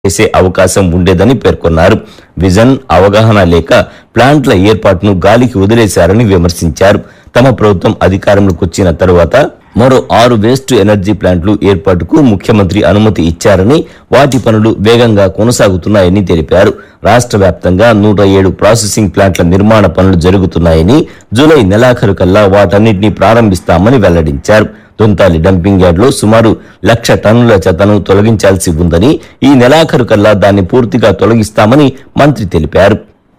చేసే అవకాశం ఉండేదని పేర్కొన్నారు విజన్ అవగాహన లేక ప్లాంట్ల ఏర్పాటును గాలికి వదిలేశారని విమర్శించారు తమ ప్రభుత్వం అధికారంలోకి వచ్చిన తరువాత మరో ఆరు వేస్ట్ ఎనర్జీ ప్లాంట్లు ఏర్పాటుకు ముఖ్యమంత్రి అనుమతి ఇచ్చారని వాటి పనులు వేగంగా కొనసాగుతున్నాయని తెలిపారు రాష్ట్ర వ్యాప్తంగా నూట ఏడు ప్రాసెసింగ్ ప్లాంట్ల నిర్మాణ పనులు జరుగుతున్నాయని జూలై నెలాఖరు కల్లా వాటన్నిటిని ప్రారంభిస్తామని వెల్లడించారు దొంతాలి డంపింగ్ యార్డ్ లో సుమారు లక్ష టన్నుల చెత్తను తొలగించాల్సి ఉందని ఈ నెలాఖరు కల్లా దాన్ని పూర్తిగా తొలగిస్తామని మంత్రి తెలిపారు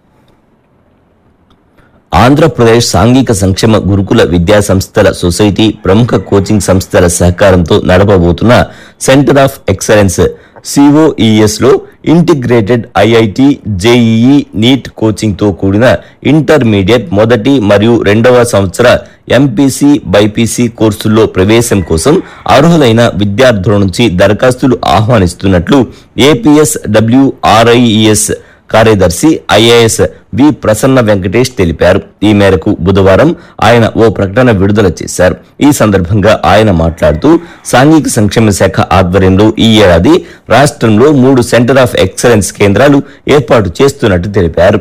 ఆంధ్రప్రదేశ్ సాంఘిక సంక్షేమ గురుకుల విద్యా సంస్థల సొసైటీ ప్రముఖ కోచింగ్ సంస్థల సహకారంతో నడపబోతున్న సెంటర్ ఆఫ్ ఎక్సలెన్స్ సిఓఈఎస్ లో integrated IIT JEE NEET coaching తో కూడిన ఇంటర్మీడియట్ మొదటి మరియు రెండవ సంవత్సర ఎంపీసీ బైపీసీ కోర్సుల్లో ప్రవేశం కోసం అర్హులైన విద్యార్థుల నుంచి దరఖాస్తులు ఆహ్వానిస్తున్నట్లు ఏపీఎస్ డబ్ల్యూఆర్ఐఈఎస్ కార్యదర్శి ఐఏఎస్ వి ప్రసన్న వెంకటేష్ తెలిపారు ఈ మేరకు బుధవారం ఆయన ఓ ప్రకటన విడుదల చేశారు ఈ సందర్భంగా ఆయన మాట్లాడుతూ సాంఘిక సంక్షేమ శాఖ ఆధ్వర్యంలో ఈ ఏడాది రాష్ట్రంలో మూడు సెంటర్ ఆఫ్ ఎక్సలెన్స్ కేంద్రాలు ఏర్పాటు చేస్తున్నట్టు తెలిపారు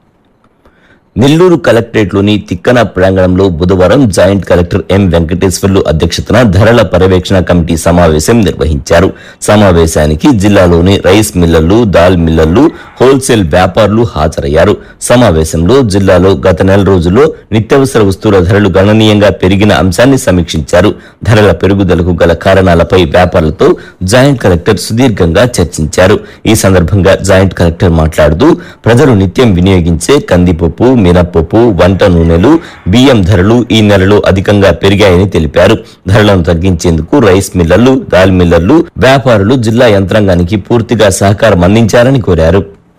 నెల్లూరు కలెక్టరేట్లోని తిక్కన ప్రాంగణంలో బుధవారం జాయింట్ కలెక్టర్ ఎం వెంకటేశ్వర్లు అధ్యక్షతన ధరల పర్యవేక్షణ కమిటీ సమావేశం నిర్వహించారు సమావేశానికి జిల్లాలోని రైస్ మిల్లర్లు దాల్ మిల్లర్లు హోల్సేల్ వ్యాపారులు హాజరయ్యారు సమావేశంలో జిల్లాలో గత నెల రోజుల్లో నిత్యావసర వస్తువుల ధరలు గణనీయంగా పెరిగిన అంశాన్ని సమీక్షించారు ధరల పెరుగుదలకు గల కారణాలపై వ్యాపారులతో జాయింట్ కలెక్టర్ సుదీర్ఘంగా చర్చించారు ఈ సందర్భంగా జాయింట్ కలెక్టర్ మాట్లాడుతూ ప్రజలు నిత్యం వినియోగించే కందిపప్పు మినప్పప్పు వంట నూనెలు బియ్యం ధరలు ఈ నెలలో అధికంగా పెరిగాయని తెలిపారు ధరలను తగ్గించేందుకు రైస్ మిల్లర్లు దాల్ మిల్లర్లు వ్యాపారులు జిల్లా యంత్రాంగానికి పూర్తిగా సహకారం అందించారని కోరారు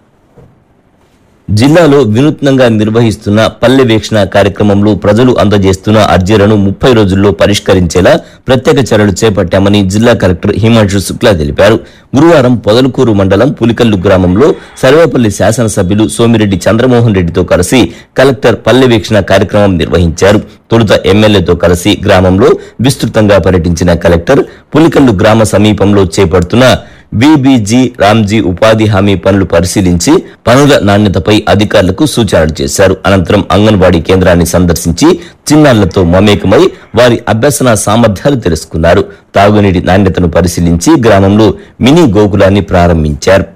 జిల్లాలో వినూత్నంగా నిర్వహిస్తున్న పల్లె వీక్షణ కార్యక్రమంలో ప్రజలు అందజేస్తున్న అర్జీలను ముప్పై రోజుల్లో పరిష్కరించేలా ప్రత్యేక చర్యలు చేపట్టామని జిల్లా కలెక్టర్ హిమాంశు శుక్లా తెలిపారు గురువారం పొదలకూరు మండలం పులికల్లు గ్రామంలో సర్వేపల్లి శాసనసభ్యులు సోమిరెడ్డి చంద్రమోహన్ రెడ్డితో కలిసి కలెక్టర్ పల్లె వీక్షణ కార్యక్రమం నిర్వహించారు తొలుత ఎమ్మెల్యేతో కలిసి గ్రామంలో విస్తృతంగా పర్యటించిన కలెక్టర్ పులికల్లు గ్రామ సమీపంలో చేపడుతున్న బీబీజీ రామ్జీ ఉపాధి హామీ పనులు పరిశీలించి పనుల నాణ్యతపై అధికారులకు సూచనలు చేశారు అనంతరం అంగన్వాడీ కేంద్రాన్ని సందర్శించి చిన్నారులతో మమేకమై వారి అభ్యసన సామర్థ్యాలు తెలుసుకున్నారు తాగునీటి నాణ్యతను పరిశీలించి గ్రామంలో మినీ గోకులాన్ని ప్రారంభించారు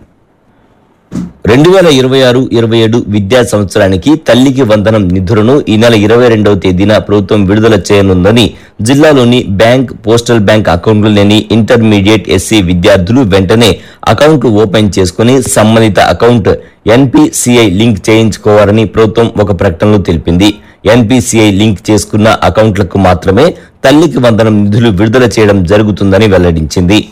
రెండు వేల ఇరవై ఆరు ఇరవై ఏడు విద్యా సంవత్సరానికి తల్లికి వందనం నిధులను ఈ నెల ఇరవై రెండవ తేదీన ప్రభుత్వం విడుదల చేయనుందని జిల్లాలోని బ్యాంక్ పోస్టల్ బ్యాంక్ అకౌంట్లు లేని ఇంటర్మీడియట్ ఎస్సీ విద్యార్థులు వెంటనే అకౌంట్లు ఓపెన్ చేసుకుని సంబంధిత అకౌంట్ ఎన్పిసిఐ లింక్ చేయించుకోవాలని ప్రభుత్వం ఒక ప్రకటనలో తెలిపింది ఎన్పిసిఐ లింక్ చేసుకున్న అకౌంట్లకు మాత్రమే తల్లికి వందనం నిధులు విడుదల చేయడం జరుగుతుందని వెల్లడించింది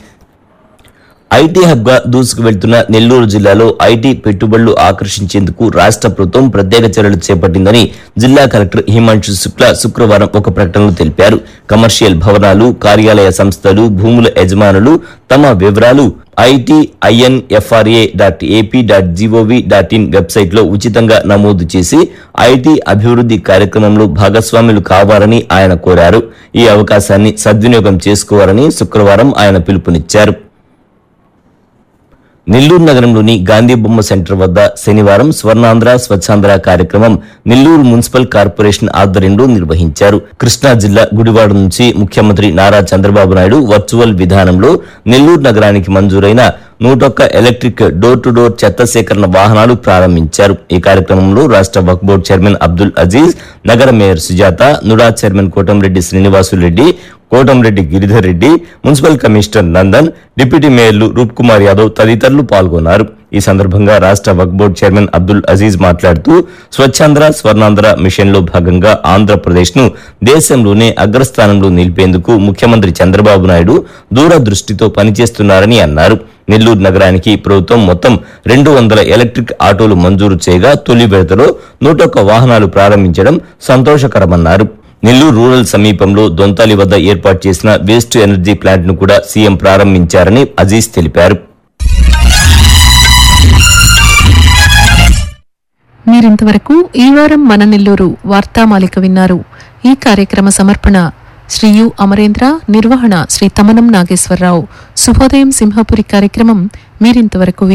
ఐటీ హబ్ గా దూసుకు వెళ్తున్న నెల్లూరు జిల్లాలో ఐటీ పెట్టుబడులు ఆకర్షించేందుకు రాష్ట్ర ప్రభుత్వం ప్రత్యేక చర్యలు చేపట్టిందని జిల్లా కలెక్టర్ హిమాంశు శుక్లా శుక్రవారం ఒక ప్రకటనలో తెలిపారు కమర్షియల్ భవనాలు కార్యాలయ సంస్థలు భూముల యజమానులు తమ వివరాలు itinfra dot AP dot gov dot in website లో ఉచితంగా నమోదు చేసి ఐటీ అభివృద్ధి కార్యక్రమంలో భాగస్వాములు కావాలని ఆయన కోరారు ఈ అవకాశాన్ని సద్వినియోగం చేసుకోవాలని శుక్రవారం ఆయన పిలుపునిచ్చారు నెల్లూరు నగరంలోని గాంధీ బొమ్మ సెంటర్ వద్ద శనివారం స్వర్ణాంధ్ర స్వచ్ఛాంధ్ర కార్యక్రమం నెల్లూరు మున్సిపల్ కార్పొరేషన్ ఆధ్వర్యంలో నిర్వహించారు కృష్ణా జిల్లా గుడివాడ నుంచి ముఖ్యమంత్రి నారా చంద్రబాబు నాయుడు వర్చువల్ విధానంలో నెల్లూరు నగరానికి మంజూరైన నూటొక్క ఎలక్ట్రిక్ డోర్ టు డోర్ చెత్త సేకరణ వాహనాలు ప్రారంభించారు ఈ కార్యక్రమంలో రాష్ట్ర వక్ బోర్డు చైర్మన్ అబ్దుల్ అజీజ్ నగర mayor Sujatha NUDA chairman Kotamreddy Srinivasulareddy Kotamreddy Giridhar Reddy municipal commissioner Nandan deputy మేయర్లు రూప్ కుమార్ యాదవ్ తదితరులు పాల్గొన్నారు ఈ సందర్భంగా రాష్ట్ర వక్ బోర్డు చైర్మన్ అబ్దుల్ అజీజ్ మాట్లాడుతూ స్వచ్ఛాంధ్ర స్వర్ణాంధ్ర మిషన్ లో భాగంగా ఆంధ్రప్రదేశ్ ను దేశంలోనే అగ్రస్థానంలో నిలిపేందుకు ముఖ్యమంత్రి చంద్రబాబు నాయుడు దూరదృష్టితో పనిచేస్తున్నారని అన్నారు నెల్లూరు నగరానికి ప్రభుత్వం మొత్తం రెండు వందల ఎలక్ట్రిక్ ఆటోలు మంజూరు చేయగా తొలి విడతలో నూటొక్క వాహనాలు ప్రారంభించడం సంతోషకరమన్నారు నెల్లూరు రూరల్ సమీపంలో దొంతాలి వద్ద ఏర్పాటు చేసిన వేస్ట్ ఎనర్జీ ప్లాంట్ ను కూడా సీఎం ప్రారంభించారని అజీజ్ తెలిపారు మీరింతవరకు ఈ వారం మన నెల్లూరు వార్తామాలిక విన్నారు ఈ కార్యక్రమ సమర్పణ శ్రీ యు అమరేంద్ర నిర్వహణ శ్రీ తమనం నాగేశ్వరరావు శుభోదయం సింహపురి కార్యక్రమం మీరింతవరకు విన్నారు